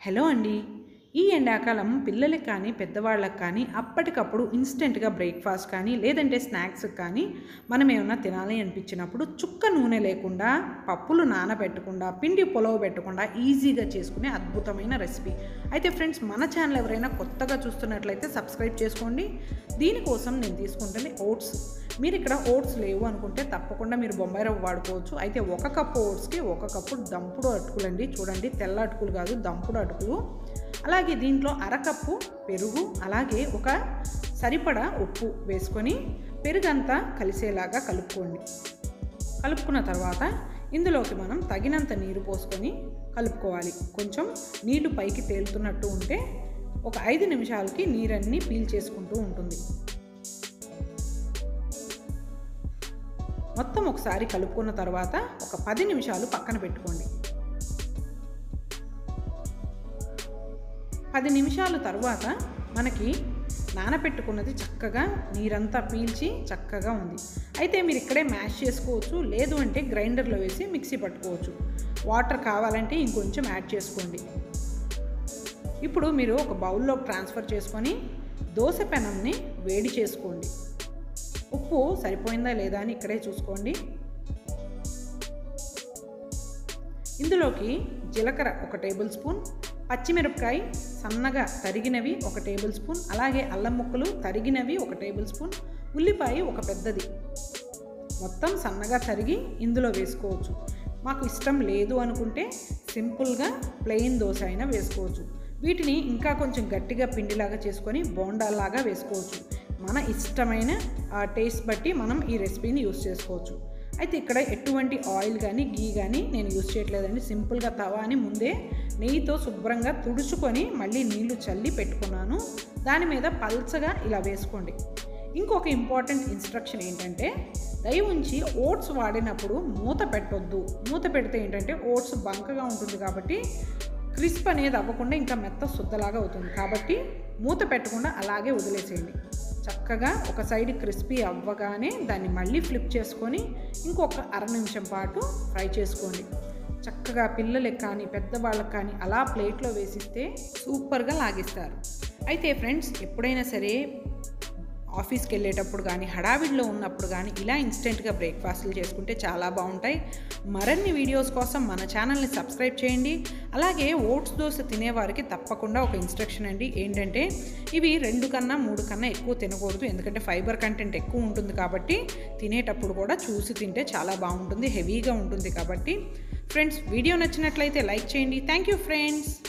hello అండి ఈ ఎండాకాలం పిల్లలకి కానీ పెద్దవాళ్ళకి కానీ అప్పటికప్పుడు ఇన్స్టెంట్గా బ్రేక్ఫాస్ట్ కానీ లేదంటే స్నాక్స్ కానీ మనం ఏమన్నా తినాలి అనిపించినప్పుడు చుక్క నూనె లేకుండా పప్పులు నానబెట్టకుండా పిండి పొలవ పెట్టకుండా ఈజీగా చేసుకునే అద్భుతమైన రెసిపీ అయితే ఫ్రెండ్స్ మన ఛానల్ ఎవరైనా కొత్తగా చూస్తున్నట్లయితే సబ్స్క్రైబ్ చేసుకోండి దీనికోసం నేను తీసుకుంటుంది ఓట్స్ మీరు ఇక్కడ ఓట్స్ లేవు అనుకుంటే తప్పకుండా మీరు బొంబాయి రవ్వ వాడుకోవచ్చు అయితే ఒక కప్పు ఓట్స్కి ఒక కప్పు దంపుడు అటుకులు అండి చూడండి తెల్ల అటుకులు కాదు దంపుడు అటుకులు అలాగే దీంట్లో అరకప్పు పెరుగు అలాగే ఒక సరిపడా ఉప్పు వేసుకొని పెరుగంతా కలిసేలాగా కలుపుకోండి కలుపుకున్న తర్వాత ఇందులోకి మనం తగినంత నీరు పోసుకొని కలుపుకోవాలి కొంచెం నీళ్లు పైకి తేలుతున్నట్టు ఉంటే ఒక ఐదు నిమిషాలకి నీరన్నీ పీల్ చేసుకుంటూ ఉంటుంది మొత్తం ఒకసారి కలుపుకున్న తర్వాత ఒక పది నిమిషాలు పక్కన పెట్టుకోండి పది నిమిషాల తర్వాత మనకి నానపెట్టుకున్నది చక్కగా నీరంతా పీల్చి చక్కగా ఉంది అయితే మీరు ఇక్కడే మ్యాష్ చేసుకోవచ్చు లేదు అంటే గ్రైండర్లో వేసి మిక్సీ పట్టుకోవచ్చు వాటర్ కావాలంటే ఇంకొంచెం యాడ్ చేసుకోండి ఇప్పుడు మీరు ఒక బౌల్లోకి ట్రాన్స్ఫర్ చేసుకొని దోశ పెనంని వేడి చేసుకోండి ఉప్పు సరిపోయిందా లేదా అని ఇక్కడే చూసుకోండి ఇందులోకి జీలకర్ర ఒక టేబుల్ స్పూన్ పచ్చిమిరపకాయ సన్నగా తరిగినవి ఒక టేబుల్ స్పూన్ అలాగే అల్లం ముక్కలు తరిగినవి ఒక టేబుల్ స్పూన్ ఉల్లిపాయ ఒక పెద్దది మొత్తం సన్నగా తరిగి ఇందులో వేసుకోవచ్చు మాకు ఇష్టం లేదు అనుకుంటే సింపుల్గా ప్లెయిన్ దోశ అయినా వేసుకోవచ్చు వీటిని ఇంకా కొంచెం గట్టిగా పిండిలాగా చేసుకొని బోండాలాగా వేసుకోవచ్చు మన ఇష్టమైన టేస్ట్ బట్టి మనం ఈ రెసిపీని యూస్ చేసుకోవచ్చు అయితే ఇక్కడ ఎటువంటి ఆయిల్ కానీ గీ కానీ నేను యూస్ చేయట్లేదండి సింపుల్గా తవాని ముందే నెయ్యితో శుభ్రంగా తుడుచుకొని మళ్ళీ నీళ్లు చల్లి పెట్టుకున్నాను దాని మీద పల్చగా ఇలా వేసుకోండి ఇంకొక ఇంపార్టెంట్ ఇన్స్ట్రక్షన్ ఏంటంటే దయ ఉంచి ఓట్స్ వాడినప్పుడు మూత పెట్టొద్దు మూత పెడితే ఏంటంటే ఓట్స్ బంకగా ఉంటుంది కాబట్టి క్రిస్ప్ అనేది అవ్వకుండా ఇంకా మెత్త శుద్ధలాగా అవుతుంది కాబట్టి మూత పెట్టకుండా అలాగే వదిలేసేయండి చక్కగా ఒక సైడ్ క్రిస్పీ అవ్వగానే దాన్ని మళ్ళీ ఫ్లిప్ చేసుకొని ఇంకొక అర నిమిషం పాటు ఫ్రై చేసుకోండి చక్కగా పిల్లలకు కానీ పెద్దవాళ్ళకి కానీ అలా ప్లేట్లో వేసిస్తే సూపర్గా లాగిస్తారు అయితే ఫ్రెండ్స్ ఎప్పుడైనా సరే ఆఫీస్కి వెళ్ళేటప్పుడు కానీ హడావిడిలో ఉన్నప్పుడు కానీ ఇలా ఇన్స్టెంట్గా బ్రేక్ఫాస్ట్లు చేసుకుంటే చాలా బాగుంటాయి మరిన్ని వీడియోస్ కోసం మన ఛానల్ని సబ్స్క్రైబ్ చేయండి అలాగే ఓట్స్ దోశ తినేవారికి తప్పకుండా ఒక ఇన్స్ట్రక్షన్ అండి ఏంటంటే ఇవి రెండు కన్నా మూడు కన్నా ఎక్కువ తినకూడదు ఎందుకంటే ఫైబర్ కంటెంట్ ఎక్కువ ఉంటుంది కాబట్టి తినేటప్పుడు కూడా చూసి తింటే చాలా బాగుంటుంది హెవీగా ఉంటుంది కాబట్టి ఫ్రెండ్స్ వీడియో నచ్చినట్లయితే లైక్ చేయండి థ్యాంక్ యూ ఫ్రెండ్స్